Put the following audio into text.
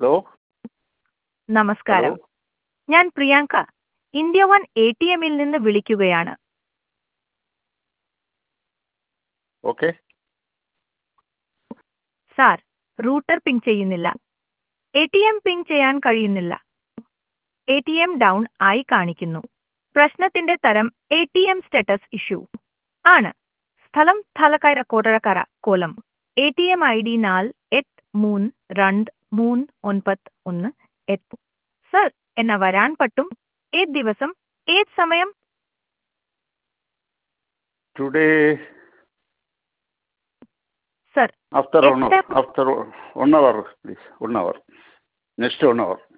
hello നമസ്കാരം hello ഞാൻ Priyanka India one A T എമ്മിൽ നിന്ന് വിളിക്കുകയാണ് ഓക്കെ സാർ റൂട്ടർ പിങ് ചെയ്യുന്നില്ല എ ടി എം പിങ് ചെയ്യാൻ കഴിയുന്നില്ല എ ടി എം ഡൗൺ ആയി കാണിക്കുന്നു പ്രശ്നത്തിന്റെ തരം A T M status issue ആണ് സ്ഥലം Thalakkara Kottazhakkara Kolam A T M I D നാൽ എട്ട് മൂന്ന് രണ്ട് മൂന്ന് ഒൻപത് ഒന്ന് എട്ട് സർ എന്നെ വരാൻ പറ്റും ഏത് ദിവസം ഏത് സമയം ടുഡേ സർ ആഫ്റ്റർ വൺ എത്ര- after one hour please one hour next one our